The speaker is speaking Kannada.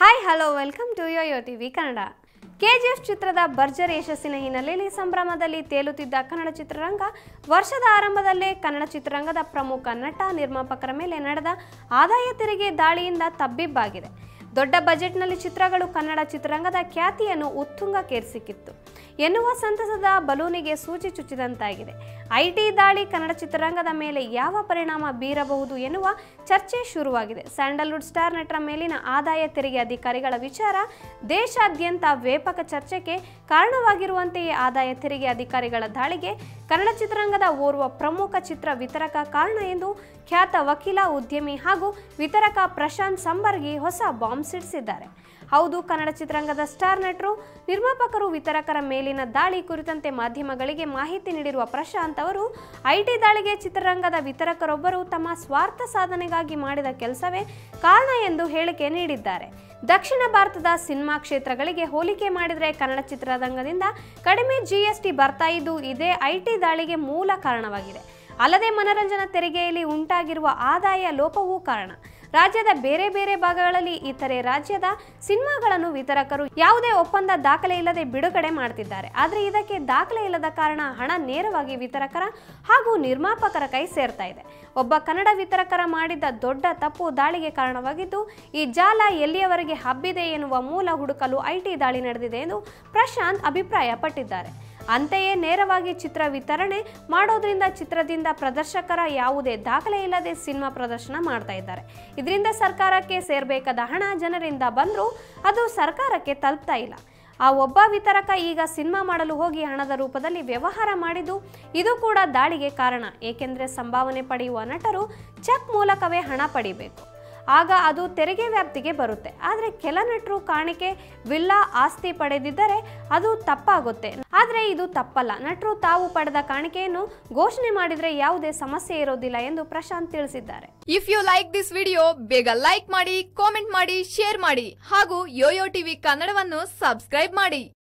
hi hello welcome to yo yo TV Kannada KGF ಚಿತ್ರದ ಭರ್ಜರಿ ಯಶಸ್ಸಿನ ಹಿನ್ನೆಲೆಯಲ್ಲಿ ಸಂಭ್ರಮದಲ್ಲಿ ತೇಲುತ್ತಿದ್ದ ಕನ್ನಡ ಚಿತ್ರರಂಗ ವರ್ಷದ ಆರಂಭದಲ್ಲೇ ಕನ್ನಡ ಚಿತ್ರರಂಗದ ಪ್ರಮುಖ ನಟ ನಿರ್ಮಾಪಕರ ಮೇಲೆ ನಡೆದ ಆದಾಯ ತೆರಿಗೆ ದಾಳಿಯಿಂದ ತಬ್ಬಿಬ್ಬಾಗಿದೆ ದೊಡ್ಡ ಬಜೆಟ್ನಲ್ಲಿ ಚಿತ್ರಗಳು ಕನ್ನಡ ಚಿತ್ರರಂಗದ ಖ್ಯಾತಿಯನ್ನು ಉತ್ತುಂಗಕ್ಕೇರಿಸಿಕ್ಕಿತ್ತು ಎನ್ನುವ ಸಂತಸದ ಬಲೂನಿಗೆ ಸೂಚಿ ಚುಚ್ಚಿದಂತಾಗಿದೆ ಐಟಿ ದಾಳಿ ಕನ್ನಡ ಚಿತ್ರರಂಗದ ಮೇಲೆ ಯಾವ ಪರಿಣಾಮ ಬೀರಬಹುದು ಎನ್ನುವ ಚರ್ಚೆ ಶುರುವಾಗಿದೆ ಸ್ಯಾಂಡಲ್ವುಡ್ ಸ್ಟಾರ್ ನಟರ ಮೇಲಿನ ಆದಾಯ ತೆರಿಗೆ ಅಧಿಕಾರಿಗಳ ವಿಚಾರ ದೇಶಾದ್ಯಂತ ವ್ಯಾಪಕ ಚರ್ಚೆಗೆ ಕಾರಣವಾಗಿರುವಂತೆಯೇ ಆದಾಯ ತೆರಿಗೆ ಅಧಿಕಾರಿಗಳ ದಾಳಿಗೆ ಕನ್ನಡ ಚಿತ್ರರಂಗದ ಓರ್ವ ಪ್ರಮುಖ ಚಿತ್ರ ವಿತರಕ ಕಾರಣ ಎಂದು ಖ್ಯಾತ ವಕೀಲ ಉದ್ಯಮಿ ಹಾಗೂ ವಿತರಕ ಪ್ರಶಾಂತ್ ಸಂಬರ್ಗಿ ಹೊಸ ಬಾಂಬ್ ಸಿಡಿಸಿದ್ದಾರೆ ಹೌದು ಕನ್ನಡ ಚಿತ್ರರಂಗದ ಸ್ಟಾರ್ ನಟರು ನಿರ್ಮಾಪಕರು ವಿತರಕರ ಮೇಲಿನ ದಾಳಿ ಕುರಿತಂತೆ ಮಾಧ್ಯಮಗಳಿಗೆ ಮಾಹಿತಿ ನೀಡಿರುವ ಪ್ರಶಾಂತ್ ಅವರು ಐಟಿ ದಾಳಿಗೆ ಚಿತ್ರರಂಗದ ವಿತರಕರೊಬ್ಬರು ತಮ್ಮ ಸ್ವಾರ್ಥ ಸಾಧನೆಗಾಗಿ ಮಾಡಿದ ಕೆಲಸವೇ ಕಾರಣ ಎಂದು ಹೇಳಿಕೆ ನೀಡಿದ್ದಾರೆ ದಕ್ಷಿಣ ಭಾರತದ ಸಿನಿಮಾ ಕ್ಷೇತ್ರಗಳಿಗೆ ಹೋಲಿಕೆ ಮಾಡಿದರೆ ಕನ್ನಡ ಚಿತ್ರರಂಗದಿಂದ ಕಡಿಮೆ ಜಿಎಸ್ಟಿ ಬರ್ತಾ ಇದ್ದು ಇದೇ ಐಟಿ ದಾಳಿಗೆ ಮೂಲ ಕಾರಣವಾಗಿದೆ ಅಲ್ಲದೆ ಮನರಂಜನಾ ತೆರಿಗೆಯಲ್ಲಿ ಉಂಟಾಗಿರುವ ಆದಾಯ ಲೋಪವೂ ಕಾರಣ ರಾಜ್ಯದ ಬೇರೆ ಬೇರೆ ಭಾಗಗಳಲ್ಲಿ ಇತರೆ ರಾಜ್ಯದ ಸಿನಿಮಾಗಳನ್ನು ವಿತರಕರು ಯಾವುದೇ ಒಪ್ಪಂದ ದಾಖಲೆ ಇಲ್ಲದೆ ಬಿಡುಗಡೆ ಮಾಡ್ತಿದ್ದಾರೆ ಆದರೆ ಇದಕ್ಕೆ ದಾಖಲೆ ಇಲ್ಲದ ಕಾರಣ ಹಣ ನೇರವಾಗಿ ವಿತರಕರ ಹಾಗೂ ನಿರ್ಮಾಪಕರ ಕೈ ಸೇರ್ತಾ ಇದೆ ಒಬ್ಬ ಕನ್ನಡ ವಿತರಕರ ಮಾಡಿದ ದೊಡ್ಡ ತಪ್ಪು ದಾಳಿಗೆ ಕಾರಣವಾಗಿದ್ದು ಈ ಜಾಲ ಎಲ್ಲಿಯವರೆಗೆ ಹಬ್ಬಿದೆ ಎನ್ನುವ ಮೂಲ ಹುಡುಕಲು ಐಟಿ ದಾಳಿ ನಡೆದಿದೆ ಎಂದು ಪ್ರಶಾಂತ್ ಅಭಿಪ್ರಾಯಪಟ್ಟಿದ್ದಾರೆ ಅಂತೆಯೇ ನೇರವಾಗಿ ಚಿತ್ರ ವಿತರಣೆ ಮಾಡೋದ್ರಿಂದ ಚಿತ್ರದಿಂದ ಪ್ರದರ್ಶಕರ ಯಾವುದೇ ದಾಖಲೆ ಇಲ್ಲದೆ ಸಿನಿಮಾ ಪ್ರದರ್ಶನ ಮಾಡ್ತಾ ಇದ್ದಾರೆ ಇದರಿಂದ ಸರ್ಕಾರಕ್ಕೆ ಸೇರಬೇಕಾದ ಹಣ ಜನರಿಂದ ಬಂದರೂ ಅದು ಸರ್ಕಾರಕ್ಕೆ ತಲುಪ್ತಾ ಇಲ್ಲ ಆ ಒಬ್ಬ ವಿತರಕ ಈಗ ಸಿನಿಮಾ ಮಾಡಲು ಹೋಗಿ ಹಣದ ರೂಪದಲ್ಲಿ ವ್ಯವಹಾರ ಮಾಡಿದ್ದು ಇದು ಕೂಡ ದಾಳಿಗೆ ಕಾರಣ ಏಕೆಂದರೆ ಸಂಭಾವನೆ ಪಡೆಯುವ ನಟರು ಚೆಕ್ ಮೂಲಕವೇ ಹಣ ಪಡಿಬೇಕು ಆಗ ಅದು ತೆರಿಗೆ ವ್ಯಾಪ್ತಿಗೆ ಬರುತ್ತೆ ಆದರೆ ಕೆಲ ನಟರು ಕಾಣಿಕೆ ವಿಲ್ಲಾ ಆಸ್ತಿ ಪಡೆದಿದ್ದರೆ ಅದು ತಪ್ಪಾಗುತ್ತೆ ಆದರೆ ಇದು ತಪ್ಪಲ್ಲ ನಟರು ತಾವು ಪಡೆದ ಕಾಣಿಕೆಯನ್ನು ಘೋಷಣೆ ಮಾಡಿದರೆ ಯಾವುದೇ ಸಮಸ್ಯೆ ಇರೋದಿಲ್ಲ ಎಂದು ಪ್ರಶಾಂತ್ ತಿಳಿಸಿದ್ದಾರೆ if you like this video ಬೇಗ ಲೈಕ್ ಮಾಡಿ ಕಾಮೆಂಟ್ ಮಾಡಿ ಶೇರ್ ಮಾಡಿ ಹಾಗೂ ಯೋಯೋ ಟಿವಿ ಕನ್ನಡವನ್ನು ಸಬ್ಸ್ಕ್ರೈಬ್ ಮಾಡಿ